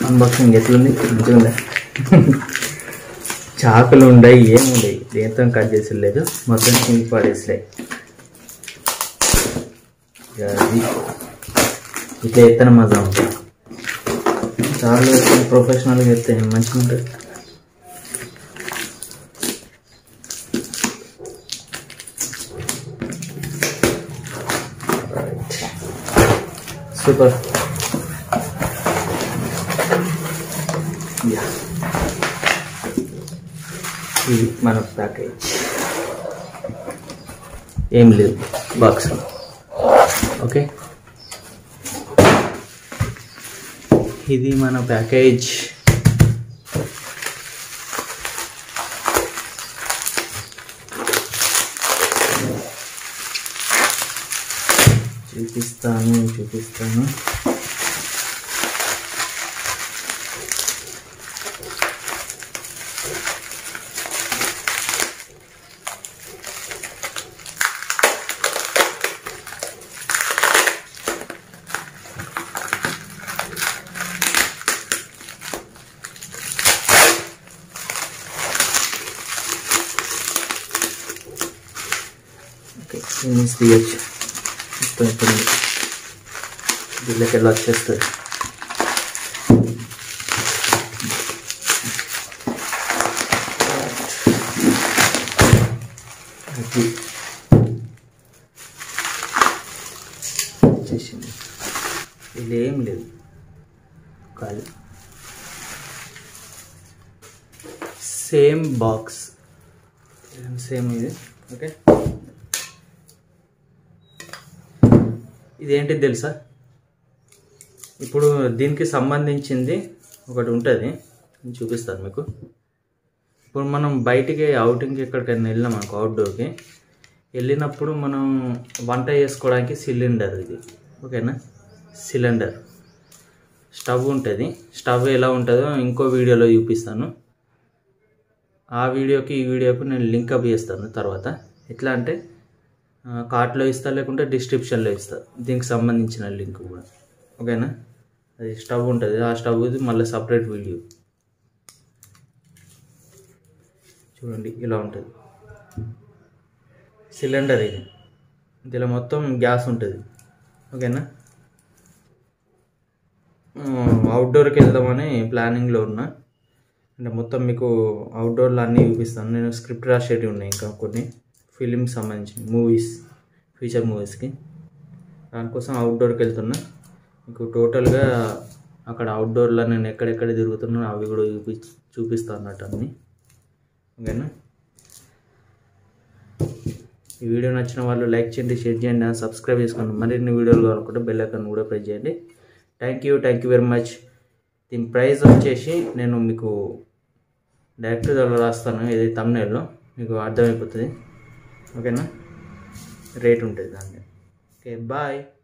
unboxing ఎట్లుంది మంచిగా ఉందా చాకులు ఉండయి ఏం ఉండయి దేంతో కట్ చేసి లేదు మొత్తం కింద పడేసలే అది ఇట్లా ఎత్తన మజా ఉంటుంది చాలా ప్రొఫెషనల్గా ఎత్తే మంచిగా ఉంటుంది సూపర్ యా ఇది మన ప్యాకేజ్ ఏం లేదు బాక్స్ ఓకే ఇది మన ప్యాకేజ్ చూపిస్తాను చూపిస్తాను ఓకే ఇమేజ్ తీయచ్చు మొత్తం ఇప్పుడు దీనికి ఎలా వచ్చేస్తుంది అది వచ్చేసింది ఇది ఏం లేదు ఖాళీ సేమ్ బాక్స్ సేమ్ ఇది ఓకే ఇదేంటిది తెలుసా ఇప్పుడు దీనికి సంబంధించింది ఒకటి ఉంటుంది నేను చూపిస్తాను మీకు ఇప్పుడు మనం బయటికి అవుటింగ్కి ఎక్కడికైనా వెళ్ళినాం అనుకో అవుట్డోర్కి వెళ్ళినప్పుడు మనం వంట చేసుకోవడానికి సిలిండర్ ఇది ఓకేనా సిలిండర్ స్టవ్ ఉంటుంది స్టవ్ ఎలా ఉంటుందో ఇంకో వీడియోలో చూపిస్తాను ఆ వీడియోకి ఈ వీడియోకి నేను లింక్ అప్ చేస్తాను తర్వాత ఎట్లా అంటే ఆ, కార్ట్లో ఇస్తా లేకుంటే డిస్క్రిప్షన్లో ఇస్తా దీనికి సంబంధించిన లింక్ కూడా ఓకేనా అది స్టవ్ ఉంటుంది ఆ స్టవ్ మళ్ళీ సపరేట్ వీడియో చూడండి ఇలా ఉంటుంది సిలిండర్ ఇది ఇందులో మొత్తం గ్యాస్ ఉంటుంది ఓకేనా అవుట్డోర్కి వెళ్దామని ప్లానింగ్లో ఉన్నా అంటే మొత్తం మీకు అవుట్డోర్లో అన్నీ చూపిస్తాను నేను స్క్రిప్ట్ రాసేటివి ఉన్నాయి ఇంకా కొన్ని ఫిలింకి సంబంధించిన మూవీస్ ఫీచర్ మూవీస్కి దానికోసం అవుట్డోర్కి వెళ్తున్నా మీకు టోటల్గా అక్కడ అవుట్డోర్లో నేను ఎక్కడెక్కడ తిరుగుతున్నానో అవి కూడా చూపి చూపిస్తాను అన్నట్టు అన్నీ ఓకేనా ఈ వీడియో నచ్చిన వాళ్ళు లైక్ చేయండి షేర్ చేయండి అండ్ సబ్స్క్రైబ్ చేసుకోండి మరిన్ని వీడియోలు కావాలనుకుంటే బెల్ ఐకాన్ కూడా ప్రెస్ చేయండి thank you thank you very much దీని ప్రైస్ వచ్చేసి నేను మీకు డైరెక్ట్గా రాస్తాను ఇది తమ్నేల్లో మీకు అర్థమైపోతుంది ఓకేనా రేట్ ఉంటుంది దాన్ని ఓకే బాయ్